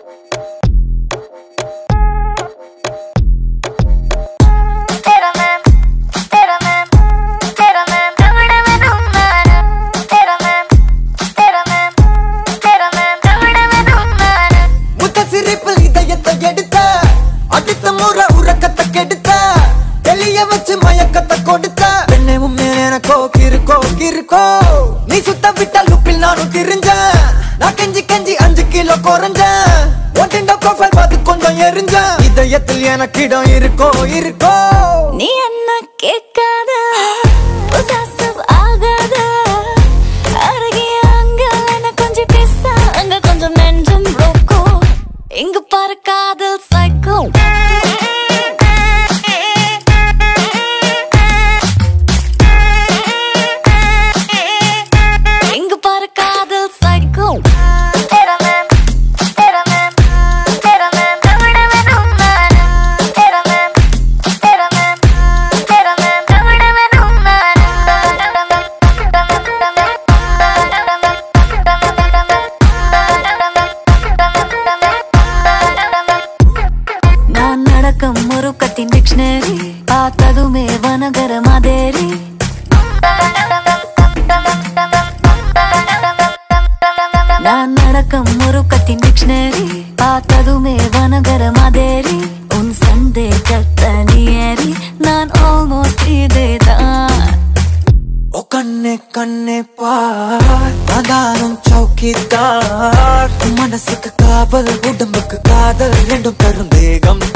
तेरा मैम तेरा मैम तेरा मैम कमड़ा में धुमाना तेरा मैम तेरा मैम तेरा मैम कमड़ा में धुमाना முத்த சிரிப்பில் இதயத்தை எடுத்த அடுத்த முறை உறக்கத்தை கெடுத்த வெளிய வச்சு மயக்கத்தை கொடுத்த பெண்ணே உண்மை எனக்கோ கிருக்கோ கிருக்கோ நீ சுத்த விட்ட லுப்பில் நானும் திரிஞ்சேன் நான் கெஞ்சி கெஞ்சி அஞ்சு கிலோ குறைஞ்சேன் ஒன்றிண்ட ப்ரொஃபைல் பார்த்து கொஞ்சம் எரிஞ்சேன் இதயத்தில் எனக்கு இடம் இருக்கோ இருக்கோ நீ என்ன கேட்காத possessive ஆகாத அருகே அங்க என்ன கொஞ்சம் பேச அங்க கொஞ்சம் நெஞ்சம் ரோக்கோ இங்க பாரு காதல் சைக்கோ இங்க பாரு காதல் சைக்கோ तेरा मैम तेरा मैम तेरा मैम कमड़ा में धुमाना तेरा मैम तेरा मैम तेरा मैम कमड़ा में நான் நடக்கும் முருக்கத்தின் டிக்ஷனரி பார்த்ததுமே வனகர மாதேரி நான் நடக்கும் முருக்கத்தின் டிக்ஷனரி பார்த்ததுமே வனகர மாதேரி உன் சந்தேகத்தை நீரி நான் ஆல்மோஸ்ட் இதேதான் ஓ கண்ணே கண்ணே பார் நானும் சௌக்கிதார் மனசுக்கு காவல் உடம்புக்கு காதல் ரெண்டும் தரும் தேகம்